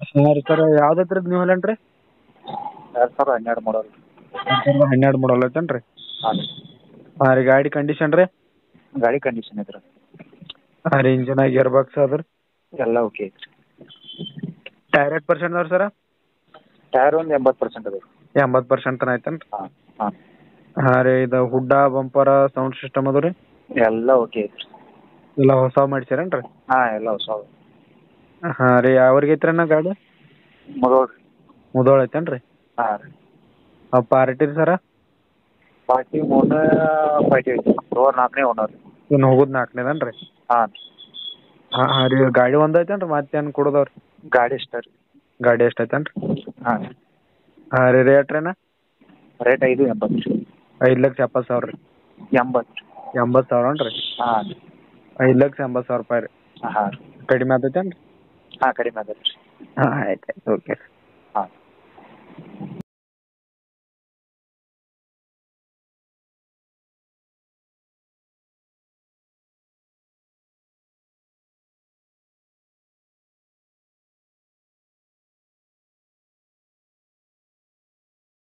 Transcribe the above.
ಹಾಂ ರೀ ಸರ್ ಯಾವ್ದು ಐತ್ರಿ ನ್ಯೂ ಹ್ಯಾಲೆಂಡ್ ರೀ ಎರಡು ಸಾವಿರದ ಹನ್ನೆರಡು ಮಾಡಲ್ ಹನ್ನೆರಡು ಮಾಡಲ್ ಐತೇನು ರೀ ಹಾಂ ರೀ ಹಾಂ ರೀ ಗಾಡಿ ಕಂಡೀಷನ್ ರೀ ಗಾಡಿ ಕಂಡೀಷನ್ ಐತ್ರಿ ಹಾಂ ರೀ ಇಂಜನ್ ಗೇರ್ ಬಾಕ್ಸ್ ಅದ ರೀ ಎಲ್ಲ ಓಕೆ ಐತ್ರಿ ಟೈರ್ ಎಷ್ಟು ಪರ್ಸೆಂಟ್ ಅದಾವೆ ಸರ ಟೈರ್ ಒಂದು ಎಂಬತ್ತು ಪರ್ಸೆಂಟ್ ಅದಾವೆ ಎಂಬತ್ತು ಪರ್ಸೆಂಟ್ ತನ ಐತೇನು ರೀ ಹಾಂ ಹಾಂ ಹಾಂ ರೀ ಇದು ಹುಡ್ಡ ಬಂಪರ ಸೌಂಡ್ ಸಿಸ್ಟಮ್ ಅದ ರೀ ಎಲ್ಲ ಓಕೆ ಐತ್ರಿ ಎಲ್ಲ ಹೊಸ ಮಾಡ್ಸಿರೇನು ರೀ ಹಾಂ ಎಲ್ಲ ಹೊಸ ಹಾಂ ರೀ ಯಾವ್ರಿಗೆ ಐತ್ರಿ ಅಣ್ಣ ಗಾಡಿ ಮೊದಲು ಮುದೋಳ ಐತೇನು ರೀ ಹಾಂ ರೀ ಪಾರ್ಟಿ ರೀ ಸರ ಪಾರ್ಟಿ ಮೂರನೇ ಪಾರ್ಟಿ ಐತಿ ಡೋರ್ ನಾಲ್ಕನೇ ಓನರ್ ಇನ್ನು ಹೋಗೋದು ನಾಲ್ಕನೇದನ್ ರೀ ಹಾಂ ಹಾಂ ಹಾಂ ರೀ ಗಾಡಿ ಒಂದು ಐತೇನು ರೀ ಮತ್ತೇನು ಕೊಡೋದವ್ರಿ ಗಾಡಿ ಇಷ್ಟ ರೀ ಗಾಡಿ ಎಷ್ಟು ಐತೇನು ರೀ ಹಾಂ ಹಾಂ ರೀ ರೇಟ್ ರೀ ಅಣ್ಣ ರೇಟ್ ಐದು ಎಂಬತ್ತು ರೀ ಐದು ಲಕ್ಷ ಎಪ್ಪತ್ತು ಸಾವಿರ ರೀ ಎಂಬತ್ತು ಎಂಬತ್ತು ಸಾವಿರ ರೀ ಹಾಂ ಐದು ಲಕ್ಷ ಎಂಬತ್ತು ಸಾವಿರ ರೂಪಾಯಿ ರೀ ಹಾಂ ರೀ ಕಡಿಮೆ ಆತೈತೇನು ರೀ ಹಾಂ ಕಡಿಮೆ ಅದ ರೀ ಹಾಂ ಆಯ್ತು ಆಯ್ತು ಓಕೆ ಹಾಂ